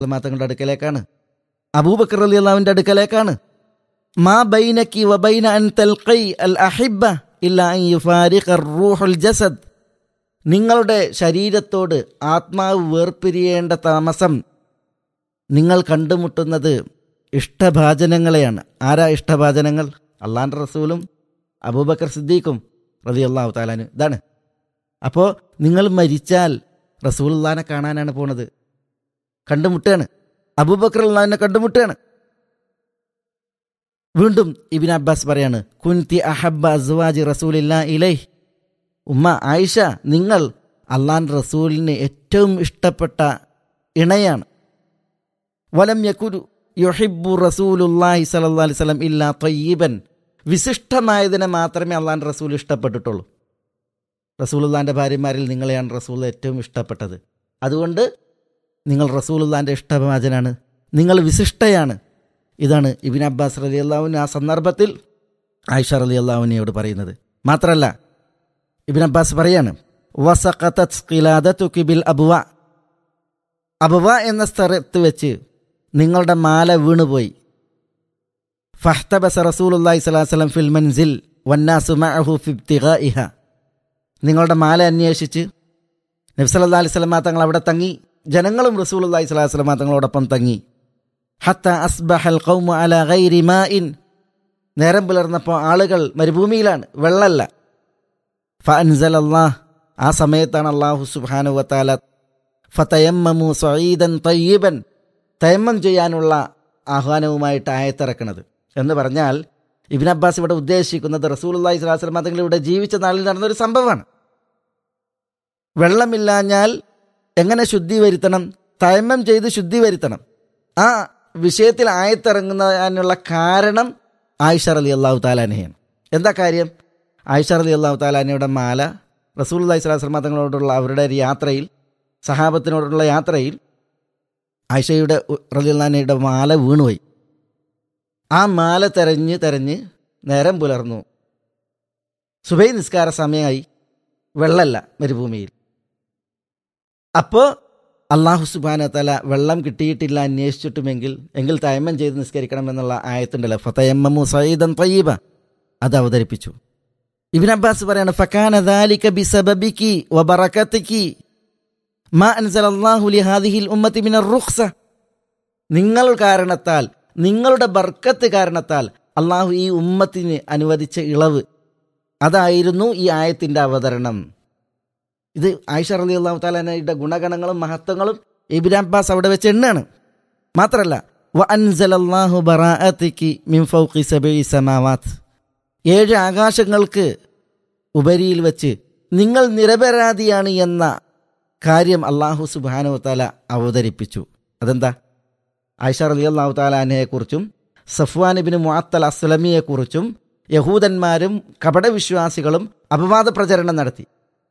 മാത്തങ്ങളുടെ അടുക്കലേക്കാണ് അബൂബക്കർ അലി അള്ളാവിന്റെ അടുക്കലേക്കാണ് മാ ബൈനക്കി വബൈന അൻ തൽഖൈ അൽ അഹിബ്ബ ഇല്ല അൻ യുഫാരിഖ റൂഹുൽ ജസദ് നിങ്ങളുടെ ശരീരത്തോട് ആത്മാവ് വേർപിരിയേണ്ട താമസം നിങ്ങൾ കണ്ടുമുട്ടുന്നത് ഇഷ്ടഭാചനങ്ങളെയാണ് ആരാ ഇഷ്ടഭാചനങ്ങൾ അള്ളാൻ്റെ റസൂലും അബൂബക്കർ സിദ്ദീഖും റതി അള്ളാഹു താലാന് ഇതാണ് അപ്പോൾ നിങ്ങൾ മരിച്ചാൽ റസൂലുള്ളാനെ കാണാനാണ് പോണത് കണ്ടുമുട്ടുകയാണ് അബൂബക്കർ അള്ളാഹിനെ കണ്ടുമുട്ടുകയാണ് വീണ്ടും ഇബിൻ അബ്ബാസ് പറയാണ് കുൻതി അഹബ്ബ അസ്വാജി റസൂലില്ല ഇലൈ ഉമ്മ ആയിഷ നിങ്ങൾ അള്ളാൻ റസൂലിന് ഏറ്റവും ഇഷ്ടപ്പെട്ട ഇണയാണ് വലം യക്കുരു യൊഹിബു റസൂലുല്ലാഹി സലല്ലാ അലൈഹി സ്വലം ഇല്ലാ തൊയ്യീബൻ വിശിഷ്ടമായതിനെ മാത്രമേ അള്ളാൻ റസൂൽ ഇഷ്ടപ്പെട്ടിട്ടുള്ളൂ റസൂലുല്ലാൻ്റെ ഭാര്യമാരിൽ നിങ്ങളെയാണ് റസൂൽ ഏറ്റവും ഇഷ്ടപ്പെട്ടത് അതുകൊണ്ട് നിങ്ങൾ റസൂലുല്ലാൻ്റെ ഇഷ്ടഭാജനാണ് നിങ്ങൾ വിശിഷ്ടയാണ് ഇതാണ് ഇബിൻ അബ്ബാസ് റലി അള്ളാഹുവിന് ആ സന്ദർഭത്തിൽ ആയിഷ റലി അള്ളാഹുവിനെയോട് പറയുന്നത് മാത്രമല്ല ഇബിൻ അബ്ബാസ് പറയാണ് ബിൽ അബുവ അബുവ എന്ന സ്ഥലത്ത് വെച്ച് നിങ്ങളുടെ മാല വീണുപോയി ഫഹ്തബസ റസൂലുല്ലാഹി സ്വലാഹു വസ്ലം ഫിൽ മൻസിൽ വന്നാസു മഅഹു ഫിബ്തിഗാഇഹ നിങ്ങളുടെ മാല അന്വേഷിച്ച് നബ്സല്ലാ അലൈഹി സ്വലമാ തങ്ങൾ അവിടെ തങ്ങി ജനങ്ങളും റസൂലുല്ലാഹി സ്വലാഹു വസ്ലമാ തങ്ങളോടൊപ്പം തങ്ങി ഹത്ത അസ്ബഹൽ ഖൗമു അല ഗൈരി മാഇൻ നേരം പുലർന്നപ്പോൾ ആളുകൾ മരുഭൂമിയിലാണ് വെള്ളമല്ല ഫഅൻസൽ അള്ളാഹ് ആ സമയത്താണ് അള്ളാഹു സുബ്ഹാനഹു വതആല ഫതയമ്മമു സഈദൻ തയ്യിബൻ തയമ്മം ചെയ്യാനുള്ള ആഹ്വാനവുമായിട്ട് ആയത്തിറക്കണത് എന്ന് പറഞ്ഞാൽ ഇബിൻ അബ്ബാസ് ഇവിടെ ഉദ്ദേശിക്കുന്നത് റസൂലുള്ളാഹി സ്വല്ലല്ലാഹു അലൈഹി വസല്ലം തങ്ങൾ ഇവിടെ ജീവിച്ച നാളിൽ നടന്നൊരു സംഭവമാണ് വെള്ളമില്ലാഞ്ഞാൽ എങ്ങനെ ശുദ്ധി വരുത്തണം തയമ്മം ചെയ്ത് ശുദ്ധി വരുത്തണം ആ വിഷയത്തിൽ ആയത്തിറങ്ങുന്നതിനുള്ള കാരണം ആയിഷ അലി അള്ളാഹു താലാനയാണ് എന്താ കാര്യം ആയിഷ അലി അള്ളാഹു താലാനയുടെ മാല റസൂൽ അള്ളഹി സ്വലാസ്ലമ തങ്ങളോടുള്ള അവരുടെ ഒരു യാത്രയിൽ സഹാബത്തിനോടുള്ള യാത്രയിൽ ആയിഷയുടെ റലിയുള്ളാനയുടെ മാല വീണുപോയി ആ മാല തെരഞ്ഞ് തെരഞ്ഞ് നേരം പുലർന്നു സുബൈ നിസ്കാര സമയമായി വെള്ളമല്ല മരുഭൂമിയിൽ അപ്പോൾ അള്ളാഹു സുബാന തല വെള്ളം കിട്ടിയിട്ടില്ല അന്വേഷിച്ചിട്ടുമെങ്കിൽ എങ്കിൽ തയമ്മം ചെയ്ത് നിസ്കരിക്കണം എന്നുള്ള ആയത്തുണ്ടല്ലോ ഫതയമ്മു സയ്യിദൻ തയ്യബ അത് അവതരിപ്പിച്ചു ഇബിൻ അബ്ബാസ് പറയാണ് ഫക്കാന ദാലിക ബിസബബിക്കി വബറകത്തിക്കി മാ അൻസലല്ലാഹു ലിഹാദിഹിൽ ഉമ്മത്തി മിനർ റുഖ്സ നിങ്ങൾ കാരണത്താൽ നിങ്ങളുടെ ബർക്കത്ത് കാരണത്താൽ അള്ളാഹു ഈ ഉമ്മത്തിന് അനുവദിച്ച ഇളവ് അതായിരുന്നു ഈ ആയത്തിന്റെ അവതരണം ഇത് ആയിഷ റലി അള്ളാഹു താലയുടെ ഗുണഗണങ്ങളും മഹത്വങ്ങളും ഇബിൻ അബ്ബാസ് അവിടെ വെച്ച് എണ്ണാണ് മാത്രല്ല വ അൻസലല്ലാഹു ബറാഅത്തിക്കി മിൻ ഫൗഖി സബഇ സമാവാത്ത് ഏഴ് ആകാശങ്ങൾക്ക് ഉപരിയിൽ വെച്ച് നിങ്ങൾ നിരപരാധിയാണ് എന്ന കാര്യം അള്ളാഹു സുബാനു താല അവതരിപ്പിച്ചു അതെന്താ ആയിഷ റലി അള്ളാഹു താലാനെക്കുറിച്ചും സഫ്വാനിബിന് മുഅത്തൽ അസ്ലമിയെക്കുറിച്ചും യഹൂദന്മാരും കപടവിശ്വാസികളും അപവാദ പ്രചരണം നടത്തി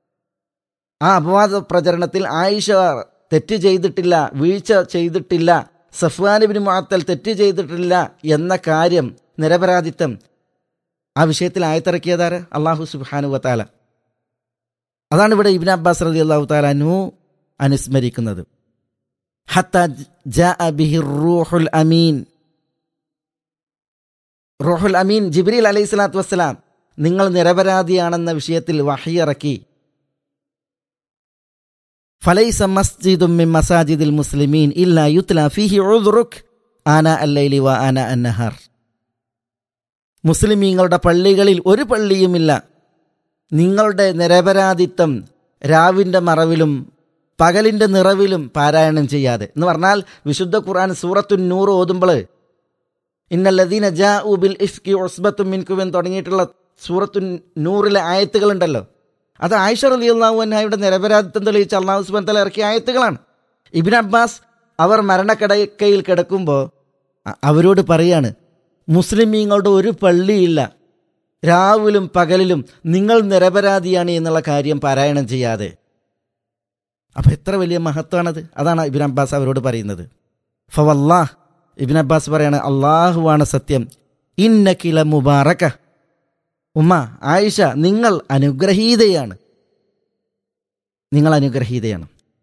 ആ അപവാദ പ്രചരണത്തിൽ ആയിഷ തെറ്റ് ചെയ്തിട്ടില്ല വീഴ്ച ചെയ്തിട്ടില്ല സഫ്വാനിബിന് മുഅത്തൽ തെറ്റ് ചെയ്തിട്ടില്ല എന്ന കാര്യം നിരപരാധിത്വം ആ വിഷയത്തിൽ ആയത്തിറക്കിയതാര് അള്ളാഹു സുബാനു വത്താല അതാണ് ഇവിടെ ഇബിൻ അബ്ബാസ് റലി അള്ളാഹു താലാനു അനുസ്മരിക്കുന്നത് റൂഹുൽ അമീൻ റൂഹുൽ അമീൻ ജിബ്രീൽ അലൈഹി സ്വലാത്തു വസ്സലാം നിങ്ങൾ നിരപരാധിയാണെന്ന വിഷയത്തിൽ വഹിയിറക്കി ഫലൈസ മസ്ജിദും മിൻ മസാജിദിൽ മുസ്ലിമീൻ ഇല്ല യുത്ല ഫീഹി ഉദ്റുക് ആന അല്ലൈലി വ ആന അന്നഹർ മുസ്ലിമീങ്ങളുടെ പള്ളികളിൽ ഒരു പള്ളിയുമില്ല നിങ്ങളുടെ നിരപരാധിത്വം രാവിൻ്റെ മറവിലും പകലിൻ്റെ നിറവിലും പാരായണം ചെയ്യാതെ എന്ന് പറഞ്ഞാൽ വിശുദ്ധ ഖുർആൻ സൂറത്തു നൂറ് ഓതുമ്പോൾ ഇന്നല്ലദീന ജാ ഉബിൽ ഇഫ്കി ഒസ്ബത്തും മിൻകുവൻ തുടങ്ങിയിട്ടുള്ള സൂറത്തു നൂറിലെ ആയത്തുകളുണ്ടല്ലോ അത് ആയിഷ അലി അള്ളാഹു അന്നായുടെ നിരപരാധിത്വം തെളിയിച്ച് അള്ളാഹു സുബൻ തല ഇറക്കിയ ആയത്തുകളാണ് ഇബിൻ അബ്ബാസ് അവർ മരണക്കിടക്കയിൽ കിടക്കുമ്പോൾ അവരോട് പറയാണ് മുസ്ലിമീങ്ങളുടെ ഒരു പള്ളിയില്ല രാവിലും പകലിലും നിങ്ങൾ നിരപരാധിയാണ് എന്നുള്ള കാര്യം പാരായണം ചെയ്യാതെ അപ്പം എത്ര വലിയ മഹത്വമാണത് അതാണ് ഇബിൻ അബ്ബാസ് അവരോട് പറയുന്നത് ഫവല്ലാഹ് ഇബിൻ അബ്ബാസ് പറയാണ് അള്ളാഹുവാണ് സത്യം ഇന്നക്കില മുബാറക്ക ഉമ്മ ആയിഷ നിങ്ങൾ അനുഗ്രഹീതയാണ് നിങ്ങൾ അനുഗ്രഹീതയാണ്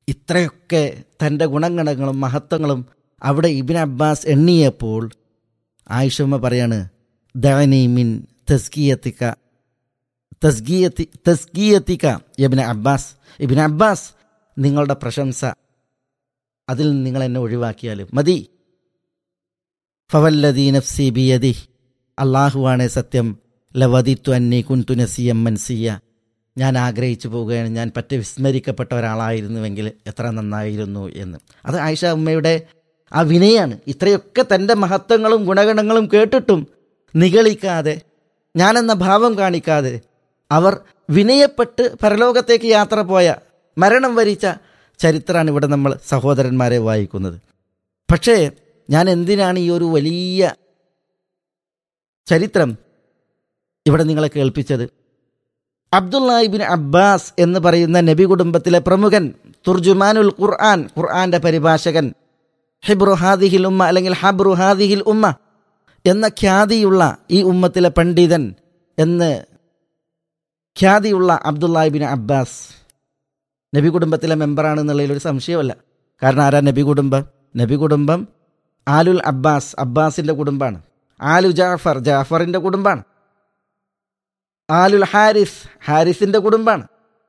ഇത്രയൊക്കെ തൻ്റെ ഗുണഗണങ്ങളും മഹത്വങ്ങളും അവിടെ ഇബിൻ അബ്ബാസ് എണ്ണിയപ്പോൾ ആയിഷമ്മ പറയാണ് ദഅനി മിൻ തസ്കിയത്തിക്ക തസ്കിയത്തി തസ്കിയത്തിക്ക ഇബിൻ അബ്ബാസ് ഇബിൻ അബ്ബാസ് നിങ്ങളുടെ പ്രശംസ അതിൽ നിന്ന് നിങ്ങൾ എന്നെ ഒഴിവാക്കിയാലും മതി ഫവല്ലദീ നഫ്സി ബിയദി അള്ളാഹുവാണ് സത്യം ലവദിത്തു അന്നി കുന്തു നസിയം മൻസിയ ഞാൻ ആഗ്രഹിച്ചു പോവുകയാണ് ഞാൻ പറ്റ വിസ്മരിക്കപ്പെട്ട ഒരാളായിരുന്നുവെങ്കിൽ എത്ര നന്നായിരുന്നു എന്ന് അത് ആയിഷ ഉമ്മയുടെ ആ വിനയാണ് ഇത്രയൊക്കെ തൻ്റെ മഹത്വങ്ങളും ഗുണഗണങ്ങളും കേട്ടിട്ടും നിഗളിക്കാതെ ഞാനെന്ന ഭാവം കാണിക്കാതെ അവർ വിനയപ്പെട്ട് പരലോകത്തേക്ക് യാത്ര പോയ മരണം വരിച്ച ചരിത്രമാണ് ഇവിടെ നമ്മൾ സഹോദരന്മാരെ വായിക്കുന്നത് പക്ഷേ ഞാൻ എന്തിനാണ് ഈ ഒരു വലിയ ചരിത്രം ഇവിടെ നിങ്ങളെ കേൾപ്പിച്ചത് അബ്ദുല്ലാഹിബിൻ അബ്ബാസ് എന്ന് പറയുന്ന നബി കുടുംബത്തിലെ പ്രമുഖൻ തുർജുമാനുൽ ഖുർആൻ ഖുർആന്റെ പരിഭാഷകൻ ഹിബ്രു ഹാദിഹിൽ ഉമ്മ അല്ലെങ്കിൽ ഹബ്രു ഹാദിഹിൽ ഉമ്മ എന്ന ഖ്യാതിയുള്ള ഈ ഉമ്മത്തിലെ പണ്ഡിതൻ എന്ന് ഖ്യാതിയുള്ള അബ്ദുല്ലാഹിബിൻ അബ്ബാസ് നബി കുടുംബത്തിലെ മെമ്പറാണെന്നുള്ളതിൽ ഒരു സംശയമല്ല കാരണം ആരാ നബി കുടുംബം നബി കുടുംബം ആലുൽ അബ്ബാസ് അബ്ബാസിന്റെ കുടുംബാണ് ആലു ജാഫർ ജാഫറിന്റെ കുടുംബാണ് ആലുൽ ഹാരിസ് ഹാരിസിന്റെ കുടുംബാണ്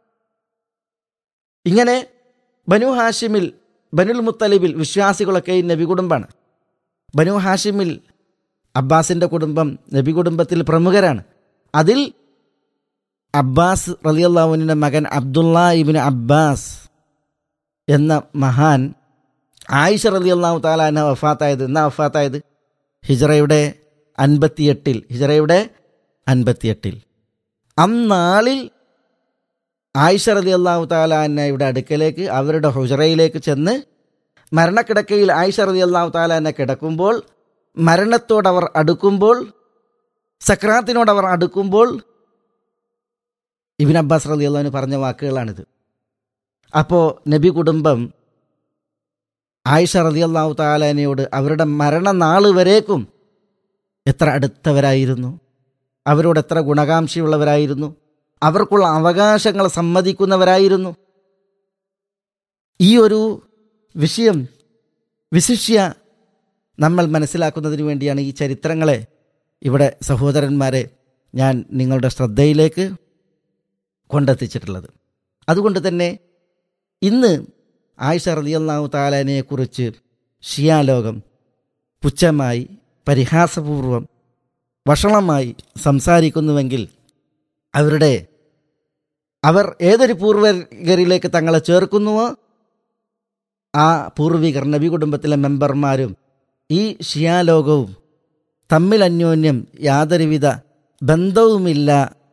ഇങ്ങനെ ബനു ഹാഷിമിൽ ബനുൽ മുത്തലിബിൽ വിശ്വാസികളൊക്കെ ഈ നബി കുടുംബാണ് ബനു ഹാഷിമിൽ അബ്ബാസിന്റെ കുടുംബം നബി കുടുംബത്തിൽ പ്രമുഖരാണ് അതിൽ അബ്ബാസ് റലിയല്ലാവുവിൻ്റെ മകൻ അബ്ദുള്ള ഇബിൻ അബ്ബാസ് എന്ന മഹാൻ ആയിഷ റലിയല്ലാഹു താല എന്ന വഫാത്തായത് എന്നാ വഫാത്തായത് ഹിജറയുടെ അൻപത്തിയെട്ടിൽ ഹിജറയുടെ അൻപത്തിയെട്ടിൽ അന്നാളിൽ ആയിഷ റലി അള്ളാഹു താലാന്നയുടെ അടുക്കലേക്ക് അവരുടെ ഹുജറയിലേക്ക് ചെന്ന് മരണക്കിടക്കയിൽ ആയിഷ റലി അള്ളാഹു താലാന്നെ കിടക്കുമ്പോൾ മരണത്തോടവർ അടുക്കുമ്പോൾ സക്രാത്തിനോടവർ അടുക്കുമ്പോൾ ഇബിൻ അബ്ബാസ് റലി അള്ളാഹുവിന് പറഞ്ഞ വാക്കുകളാണിത് അപ്പോൾ നബി കുടുംബം ആയിഷ റലി അള്ളാഹു താലാനയോട് അവരുടെ മരണനാൾ വരേക്കും എത്ര അടുത്തവരായിരുന്നു അവരോട് എത്ര ഗുണകാംക്ഷയുള്ളവരായിരുന്നു അവർക്കുള്ള അവകാശങ്ങൾ സമ്മതിക്കുന്നവരായിരുന്നു ഈ ഒരു വിഷയം വിശിഷ്യ നമ്മൾ മനസ്സിലാക്കുന്നതിന് വേണ്ടിയാണ് ഈ ചരിത്രങ്ങളെ ഇവിടെ സഹോദരന്മാരെ ഞാൻ നിങ്ങളുടെ ശ്രദ്ധയിലേക്ക് കൊണ്ടെത്തിച്ചിട്ടുള്ളത് അതുകൊണ്ട് തന്നെ ഇന്ന് ആയിഷ റലിയല്ലാഹു താലാനെക്കുറിച്ച് ഷിയാലോകം പുച്ഛമായി പരിഹാസപൂർവം വഷളമായി സംസാരിക്കുന്നുവെങ്കിൽ അവരുടെ അവർ ഏതൊരു പൂർവികരിലേക്ക് തങ്ങളെ ചേർക്കുന്നുവോ ആ പൂർവികർ നബി കുടുംബത്തിലെ മെമ്പർമാരും ഈ ഷിയാലോകവും തമ്മിൽ അന്യോന്യം യാതൊരുവിധ ബന്ധവുമില്ല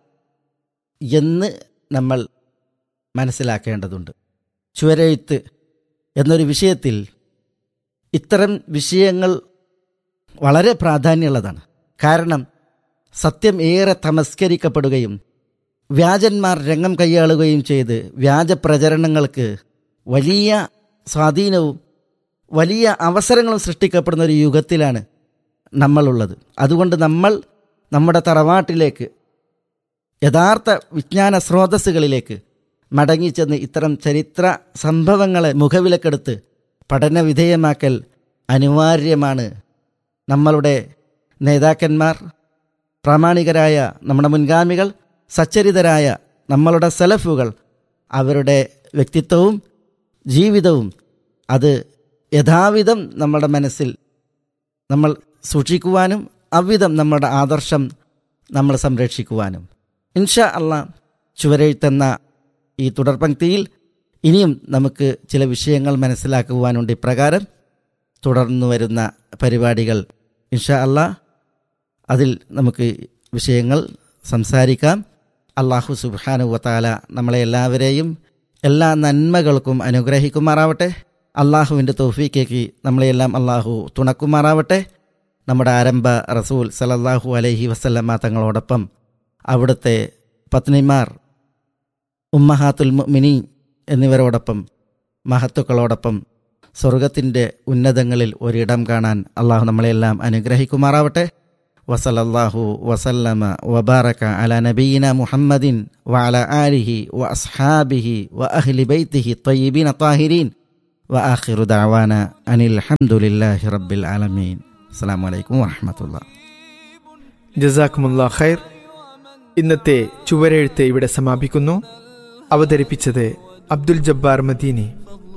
എന്ന് നമ്മൾ മനസ്സിലാക്കേണ്ടതുണ്ട് ചുവരെഴുത്ത് എന്നൊരു വിഷയത്തിൽ ഇത്തരം വിഷയങ്ങൾ വളരെ പ്രാധാന്യമുള്ളതാണ് കാരണം സത്യം ഏറെ തമസ്കരിക്കപ്പെടുകയും വ്യാജന്മാർ രംഗം കൈയാളുകയും ചെയ്ത് വ്യാജ പ്രചരണങ്ങൾക്ക് വലിയ സ്വാധീനവും വലിയ അവസരങ്ങളും സൃഷ്ടിക്കപ്പെടുന്ന ഒരു യുഗത്തിലാണ് നമ്മളുള്ളത് അതുകൊണ്ട് നമ്മൾ നമ്മുടെ തറവാട്ടിലേക്ക് യഥാർത്ഥ വിജ്ഞാന സ്രോതസ്സുകളിലേക്ക് മടങ്ങിച്ചെന്ന് ഇത്തരം ചരിത്ര സംഭവങ്ങളെ മുഖവിലക്കെടുത്ത് പഠനവിധേയമാക്കൽ അനിവാര്യമാണ് നമ്മളുടെ നേതാക്കന്മാർ പ്രാമാണികരായ നമ്മുടെ മുൻഗാമികൾ സച്ചരിതരായ നമ്മളുടെ സലഫുകൾ അവരുടെ വ്യക്തിത്വവും ജീവിതവും അത് യഥാവിധം നമ്മുടെ മനസ്സിൽ നമ്മൾ സൂക്ഷിക്കുവാനും അவ்விധം നമ്മുടെ ആദർശം നമ്മൾ സംരക്ഷിക്കുവാനും ഇൻഷാ അല്ല ചുവരെഴുത്തെന്ന ഈ തുടർപങ്ക്തിയിൽ ഇനിയും നമുക്ക് ചില വിഷയങ്ങൾ മനസ്സിലാക്കുവാനുണ്ട് ഇപ്രകാരം തുടർന്നു വരുന്ന പരിപാടികൾ ഇൻഷാ അല്ല അതിൽ നമുക്ക് വിഷയങ്ങൾ സംസാരിക്കാം അള്ളാഹു സുബാനു വത്താല നമ്മളെ എല്ലാവരെയും എല്ലാ നന്മകൾക്കും അനുഗ്രഹിക്കുമാറാവട്ടെ അള്ളാഹുവിൻ്റെ തോഫീക്കേക്ക് നമ്മളെയെല്ലാം അള്ളാഹു തുണക്കുമാറാവട്ടെ നമ്മുടെ ആരംഭ റസൂൽ സലല്ലാഹു അലൈഹി വസല്ലമ്മ തങ്ങളോടൊപ്പം അവിടുത്തെ പത്നിമാർ ഉമ്മഹാത്തുൽ മിനി എന്നിവരോടൊപ്പം മഹത്തുക്കളോടൊപ്പം സ്വർഗത്തിൻ്റെ ഉന്നതങ്ങളിൽ ഒരിടം കാണാൻ അള്ളാഹു നമ്മളെല്ലാം അനുഗ്രഹിക്കുമാറാവട്ടെ وصلى الله وسلم وبارك على نبينا محمد وعلى آله وأصحابه وأهل بيته الطيبين الطاهرين وآخر دعوانا أن الحمد لله رب العالمين السلام عليكم ورحمة الله ജസാക്കുമുള്ള ഖൈർ ഇന്നത്തെ ചുവരെഴുത്ത് ഇവിടെ സമാപിക്കുന്നു അവതരിപ്പിച്ചത് അബ്ദുൽ ജബ്ബാർ മദീനി